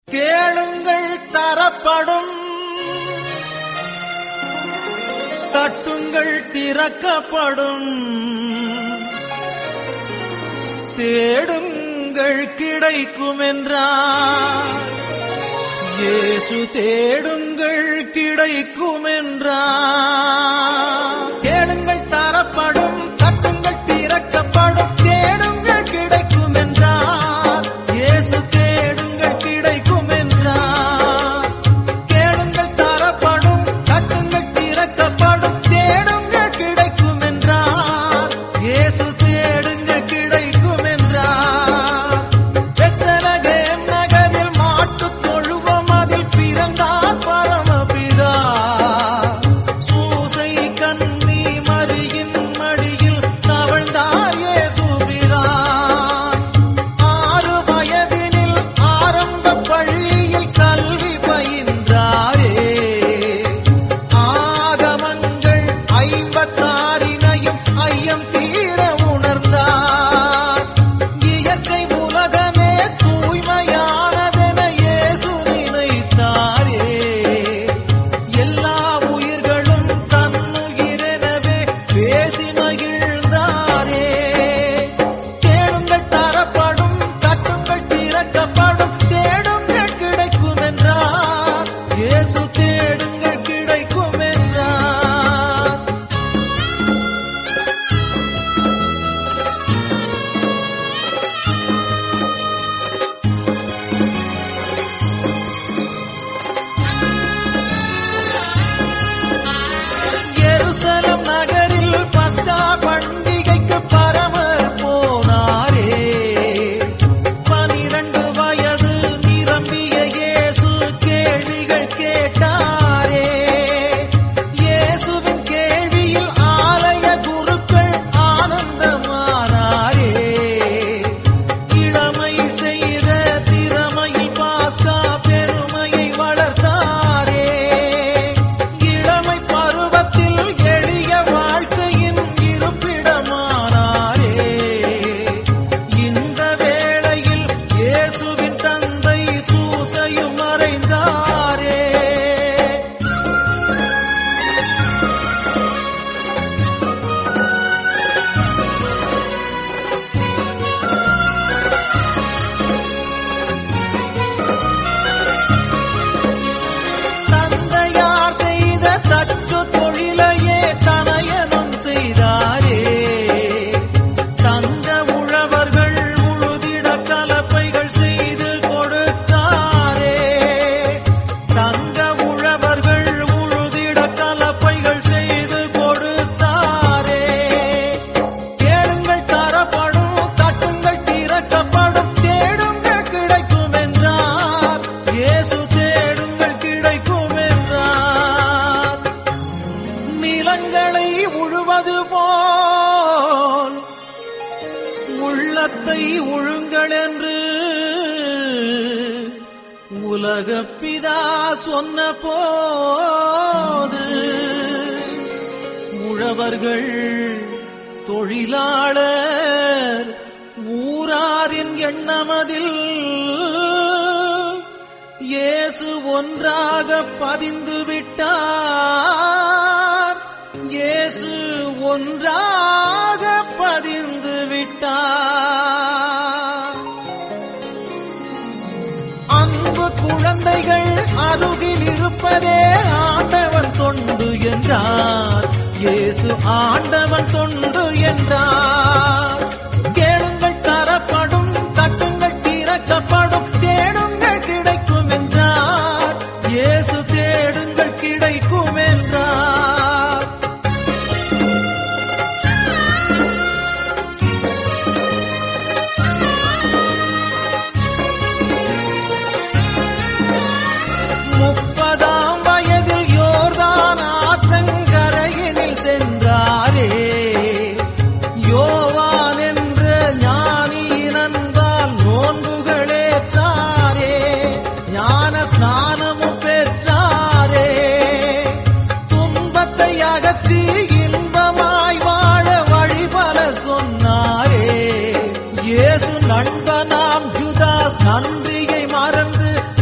கேளுங்கள் தரப்படும் தட்டுங்கள் திறக்கப்படும் தேடுங்கள் கிடைக்கும் என்றார் இயேசு தேடுங்கள் கிடைக்கும் என்றார் கேளுங்கள் தரப்படும் தட்டுங்கள் திறக்கப்படும் தேடுங்கள் கிடைக்கும் என்றார் இயேசு தேடுங்கள் கிடைக்கும் என்றார் கேளுங்கள் தரப்படும் தட்டுங்கள் திறக்கப்படும் தேடுங்கள் கிடைக்கும் என்றார் இயேசு தேடுங்கள் கிடைக்கும் என்றார் பெத்தலகேம் நகரில் மாட்டுத் தொழுவம் அதில் பிறந்தார் பரமபிதா சூசை கண்ணி மரியின் மடியில் தவழ்ந்தார் இயேசுபிரான் ஆறு வயதினில் ஆரம்ப பள்ளியில் கல்வி பயின்றாரே ஆகமங்கள் ஐம்பத்தாறினையும் ஐயம் தீர உணர்ந்தார் இயற்கை உலகமே தூய்மையானதென இயேசு நினைத்தாரே எல்லா உயிர்களும் தன்னுயிரெனவே பேசி மகிழ்ந்தாரே கேளுங்கள் தரப்படும் தட்டுங்கள் திறக்கப்படும் தேடுங்கள் கிடைக்கும் என்றார் இயேசு தேடுங்கள் கிடைக்கும் என்றார் எருசலம் நகரில் பஸ்கா பண்டிகைக்கு பரமர் போனாரே பனிரண்டு வயது நிரம்பிய இயேசு கேள்விகள் கேட்டாரே இயேசுவின் கேள்வியில் ஆலய குருக்கள் ஆனந்தமானாரே இளமை செய்த திறமையில் பாஸ்கா பெருமையை வளர்த்தாரே இளமை பருவத்தில் எளிய வாழ்க்கையின் இருப்பிடமானாரே இந்த வேளையில் இயேசுவின் தந்தை சூசையும் மறைந்தாரே தந்தையார் செய்த தச்சு தொழிலையே தனையனும் செய்தாரே தங்க உழவர்கள் உழுதிட கலப்பைகள் செய்து கொடுத்தாரே தங்க உழவர்கள் உழுதிட கலப்பைகள் செய்து கொடுத்தாரே கேளுங்கள் தரப்படும் தட்டுங்கள் திறக்கப்படும் தேடுங்கள் கிடைக்கும் என்றார் இயேசு தேடுங்கள் கிடைக்கும் என்றார் நிலங்களை உழுவது போல் உள்ளத்தை உழுங்கள் என்று உலகப்பிதா சொன்ன போது உழவர்கள் தொழிலாளர் ஊராரின் எண்ணமதில் இயேசு ஒன்றாக பதிந்து விட்டார் இயேசு ஒன்றாக பதிந்து விட்டார் அன்பு குழந்தைகள் அருகில் இருப்பதே ஆண்டவன் தொண்டு என்றார் இயேசு ஆண்டவன் தொண்டு என்றார் கேளுங்கள் தரப்படும் தட்டுங்கள் திறக்கப்படும் தேடுங்கள் கிடைக்கும் என்றார் இயேசு தேடுங்கள் கிடைக்கும் என்றார் முப்பதாம் வயதில் யோர்தான் ஆற்றங்கரையினில் சென்றாரே யோவான்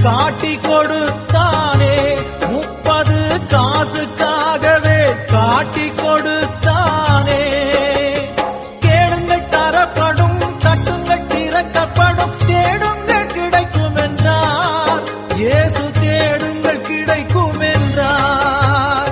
காட்டி கொடுத்தானே முப்பது காசுக்காகவே காட்டி கொடுத்தானே கேளுங்கள் தரப்படும் தட்டுங்கள் திறக்கப்படும் தேடுங்கள் கிடைக்கும் என்றார் இயேசு தேடுங்கள் கிடைக்கும் என்றார்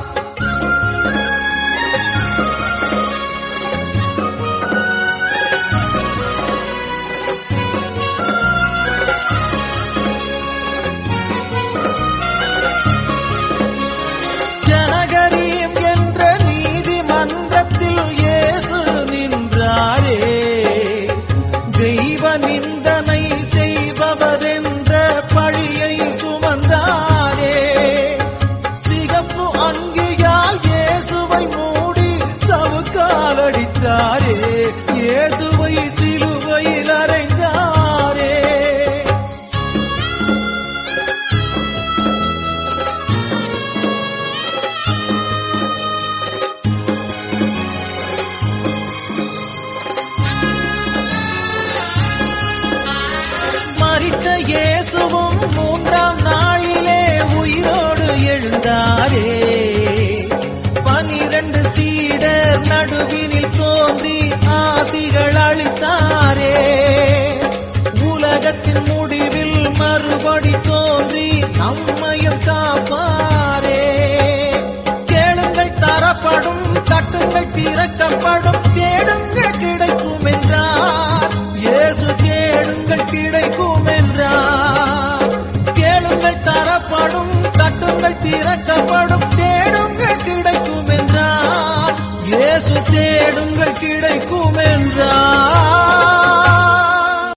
ஜனகரீம் என்ற நீதிமன்றத்தில் இயேசு நின்றாரே தெய்வ நிந்தனை செய்பவர் என்ற பழியை சுமந்தாரே சிகப்பு அங்கியால் இயேசுவை மூடி சவுக்கால் அடித்தாரே இயேசுவை சிலுவையில் அறைந்தாரே மரித்த இயேசுவும் மூன்றாம் நாளிலே உயிரோடு எழுந்தாரே பனிரண்டு சீடர் நடுவினில் தோன்றி ஆசிகள் அளித்தாரே உலகத்தின் முடிவில் மறுபடி தோன்றி நம்மையும் காப்பாரே கேளுங்கள் தரப்படும் தட்டுங்கள் திறக்கப்படும் தேடுங்கள் கிடைக்கும் என்றார் இயேசு தேடுங்கள் கிடைக்கும் என்றார் கேளுங்கள் தரப்படும் தட்டுங்கள் திறக்கப்படும் தேடுங்கள் கிடைக்கும் என்றார் இயேசு தேடுங்கள் கிடைக்கும் என்றார்